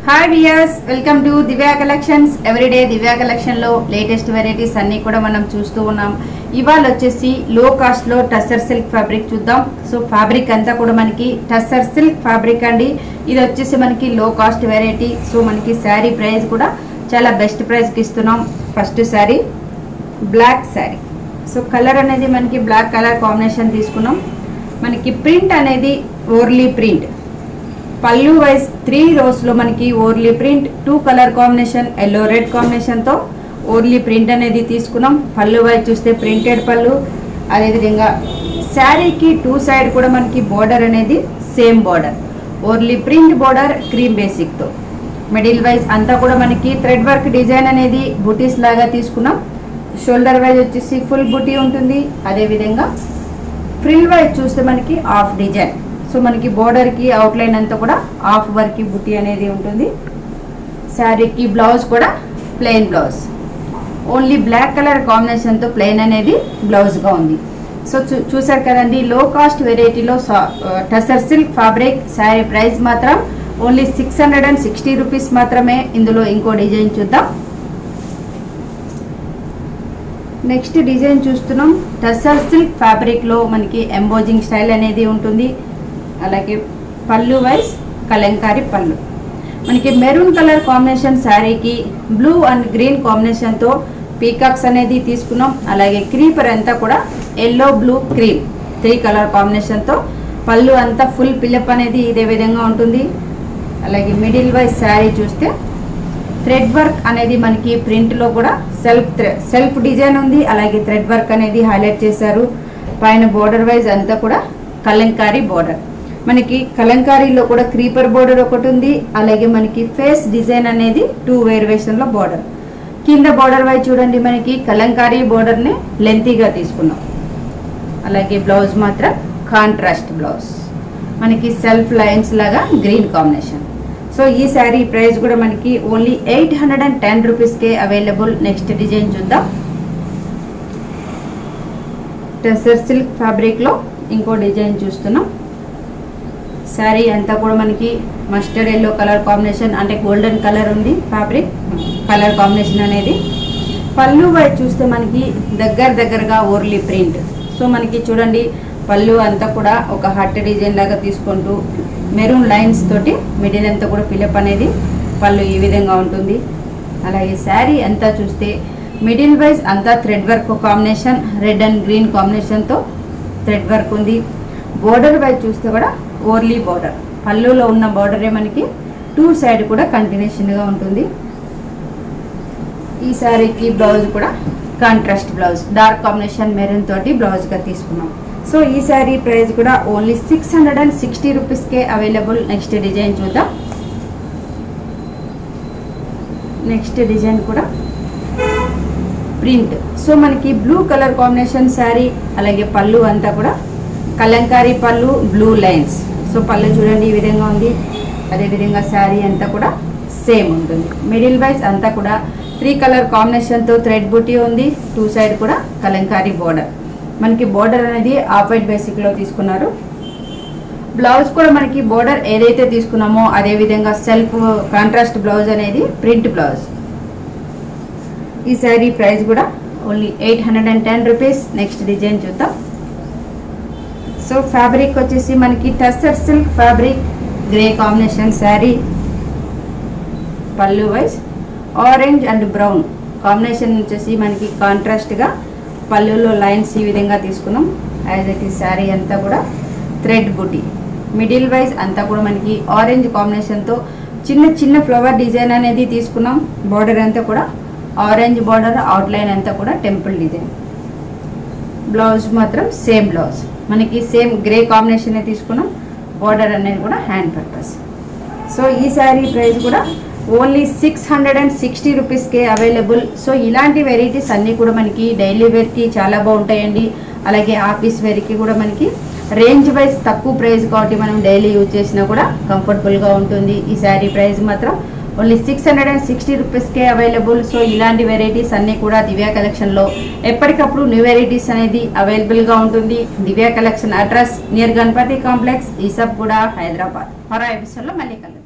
hi viewers welcome to Divya collections everyday Divya collection లో latest varieties అన్ని కూడా మనం చూస్తూ ఉన్నాం ఇవాళ వచ్చేసి లో కాస్ట్ లో టస్సర్ సిల్క్ ఫ్యాబ్రిక్ చూద్దాం సో ఫ్యాబ్రిక్ అంతా కూడా మనకి టస్సర్ సిల్క్ ఫ్యాబ్రిక్ అండి ఇది వచ్చేసి మనకి లో కాస్ట్ వెరైటీ సో మనకి శారీ ప్రైస్ కూడా చాలా బెస్ట్ ప్రైస్కి ఇస్తున్నాం first saree black saree so colour అనేది మనకి బ్లాక్ కలర్ కాంబినేషన్ తీసుకున్నాం మనకి ప్రింట్ అనేది ఓర్లీ ప్రింట్ పళ్ళు వైజ్ త్రీ రోస్లో మనకి ఓర్లీ print two colour combination yellow red కాంబినేషన్తో ఓర్లీ ప్రింట్ అనేది తీసుకున్నాం పళ్ళు వైజ్ చూస్తే ప్రింటెడ్ పళ్ళు అదేవిధంగా శారీకి టూ సైడ్ కూడా మనకి బోర్డర్ అనేది సేమ్ బోర్డర్ ఓర్లీ ప్రింట్ బోర్డర్ క్రీమ్ బేసిక్తో మిడిల్ వైజ్ అంతా కూడా మనకి థ్రెడ్ వర్క్ డిజైన్ అనేది బుటీస్ లాగా తీసుకున్నాం షోల్డర్ వైజ్ వచ్చేసి ఫుల్ బుటీ ఉంటుంది అదేవిధంగా ఫ్రిల్ వైజ్ చూస్తే మనకి ఆఫ్ డిజైన్ సో మనకి బోర్డర్కి అవుట్లైన్ అంతా కూడా ఆఫ్ వర్క్ బుట్టి అనేది ఉంటుంది శారీకి బ్లౌజ్ కూడా plain blouse only black colour కాంబినేషన్తో ప్లెయిన్ అనేది బ్లౌజ్గా ఉంది సో చూ చూసారు కదండి లో కాస్ట్ వెరైటీలో tussar silk fabric sari price మాత్రం only six hundred and sixty rupees మాత్రమే ఇందులో ఇంకో డిజైన్ చూద్దాం నెక్స్ట్ డిజైన్ చూస్తున్నాం టసర్ సిల్క్ ఫ్యాబ్రిక్లో మనకి ఎంబోజింగ్ స్టైల్ అనేది ఉంటుంది అలాగే పళ్ళు వైజ్ కలంకారీ పళ్ళు మనకి మెరూన్ కలర్ కాంబినేషన్ శారీకి బ్లూ అండ్ గ్రీన్ కాంబినేషన్తో పీకాక్స్ అనేది తీసుకున్నాం అలాగే క్రీపర్ అంతా కూడా yellow blue cream three colour కాంబినేషన్తో పళ్ళు అంతా ఫుల్ పిల్లప్ అనేది ఇదే విధంగా ఉంటుంది అలాగే మిడిల్ వైజ్ శారీ చూస్తే థ్రెడ్ వర్క్ అనేది మనకి ప్రింట్లో కూడా సెల్ఫ్ సెల్ఫ్ డిజైన్ ఉంది అలాగే థ్రెడ్ వర్క్ అనేది హైలైట్ చేశారు పైన బోర్డర్ వైజ్ అంతా కూడా కలంకారీ బోర్డర్ మనకి కలంకారీలో కూడా క్రీపర్ బోర్డర్ ఒకటి ఉంది అలాగే మనకి ఫేస్ డిజైన్ అనేది టూ వేరియేషన్లో బోర్డర్ కింద బోర్డర్ వైజ్ చూడండి మనకి కలంకారీ బోర్డర్ని లెంతీగా తీసుకున్నాం అలాగే బ్లౌజ్ మాత్రం కాంట్రాస్ట్ బ్లౌజ్ మనకి సెల్ఫ్ లైన్స్ లాగా గ్రీన్ కాంబినేషన్ సో ఈ శారీ ప్రైస్ కూడా మనకి only eight hundred and ten రూపీస్కే అవైలబుల్ నెక్స్ట్ డిజైన్ చూద్దాం టెసర్ సిల్క్ ఫ్యాబ్రిక్లో ఇంకో డిజైన్ చూస్తున్నాం శారీ అంతా కూడా మనకి మస్టర్డ్ ఎల్లో కలర్ కాంబినేషన్ అంటే గోల్డెన్ కలర్ ఉంది ఫ్యాబ్రిక్ కలర్ కాంబినేషన్ అనేది పళ్ళు వైపు చూస్తే మనకి దగ్గర దగ్గరగా ఓర్లీ ప్రింట్ సో మనకి చూడండి పళ్ళు అంతా కూడా ఒక హట్ డిజైన్ లాగా తీసుకుంటూ మెరూన్ లైన్స్ తోటి మిడిల్ అంతా కూడా ఫిలప్ అనేది పళ్ళు ఈ విధంగా ఉంటుంది అలాగే శారీ అంతా చూస్తే మిడిల్ వైజ్ అంతా thread work combination red and green కాంబినేషన్తో థ్రెడ్ వర్క్ ఉంది బోర్డర్ వైజ్ చూస్తే కూడా ఓర్లీ బోర్డర్ పళ్ళులో ఉన్న బోర్డరే మనకి టూ సైడ్ కూడా కంటిన్యూషన్గా ఉంటుంది ఈ శారీకి బ్లౌజ్ కూడా contrast blouse dark combination maroon తోటి బ్లౌజ్గా తీసుకున్నాం సో ఈ శారీ ప్రైస్ కూడా only six hundred and sixty రూపీస్కే అవైలబుల్ నెక్స్ట్ డిజైన్ చూద్దాం నెక్స్ట్ డిజైన్ కూడా ప్రింట్ సో మనకి బ్లూ కలర్ కాంబినేషన్ శారీ అలాగే పళ్ళు అంతా కూడా కలంకారీ పళ్ళు బ్లూ లైన్స్ సో పళ్ళు చూడండి ఈ విధంగా ఉంది అదేవిధంగా శారీ అంతా కూడా సేమ్ ఉంటుంది మిడిల్ వైజ్ అంతా కూడా త్రీ కలర్ కాంబినేషన్తో థ్రెడ్ బుటీ ఉంది టూ సైడ్ కూడా కలంకారీ బోర్డర్ మనకి బోర్డర్ అనేది ఆఫ్ వైట్ బేసిక్లో తీసుకున్నారు బ్లౌజ్ కూడా మనకి బోర్డర్ ఏదైతే తీసుకున్నామో అదే విధంగా సెల్ఫ్ కాంట్రాస్ట్ బ్లౌజ్ అనేది ప్రింట్ బ్లౌజ్ ఈ శారీ ప్రైస్ కూడా only eight hundred and ten rupees next design చూద్దాం సో ఫ్యాబ్రిక్ వచ్చేసి మనకి tussar silk fabric grey combination sari పళ్ళు wise orange and brown combination వచ్చేసి మనకి కాంట్రాస్ట్గా పళ్ళులో లైన్స్ ఈ విధంగా తీసుకున్నాం యాజ్ ఇట్ ఈ శారీ అంతా కూడా థ్రెడ్ బుటీ మిడిల్ వైజ్ అంతా కూడా మనకి ఆరెంజ్ కాంబినేషన్తో చిన్న చిన్న ఫ్లవర్ డిజైన్ అనేది తీసుకున్నాం బార్డర్ అంతా కూడా ఆరెంజ్ బార్డర్ అవుట్లైన్ అంతా కూడా టెంపుల్ డిజైన్ బ్లౌజ్ మాత్రం సేమ్ బ్లౌజ్ మనకి సేమ్ గ్రే కాంబినేషన్ తీసుకున్నాం బార్డర్ అనేది కూడా హ్యాండ్ పర్పస్ సో ఈ శారీ ప్రైస్ కూడా only six hundred and sixty రూపీస్కే అవైలబుల్ సో ఇలాంటి వెరైటీస్ అన్నీ కూడా మనకి డైలీ వేర్కి చాలా బాగుంటాయండి అలాగే ఆఫీస్ వేర్కి కూడా మనకి రేంజ్ వైజ్ తక్కువ ప్రైస్ కాబట్టి మనం డైలీ యూజ్ చేసినా కూడా కంఫర్టబుల్గా ఉంటుంది ఈ శారీ ప్రైస్ మాత్రం only six hundred and sixty రూపీస్కే అవైలబుల్ సో ఇలాంటి వెరైటీస్ అన్నీ కూడా దివ్యా కలెక్షన్లో ఎప్పటికప్పుడు న్యూ వెరైటీస్ అనేది అవైలబుల్గా ఉంటుంది Divya collection address near Ganapathi complex ఈసబ్ కూడా హైదరాబాద్ మరో ఎపిసోడ్లో మళ్ళీ కలుద్దాం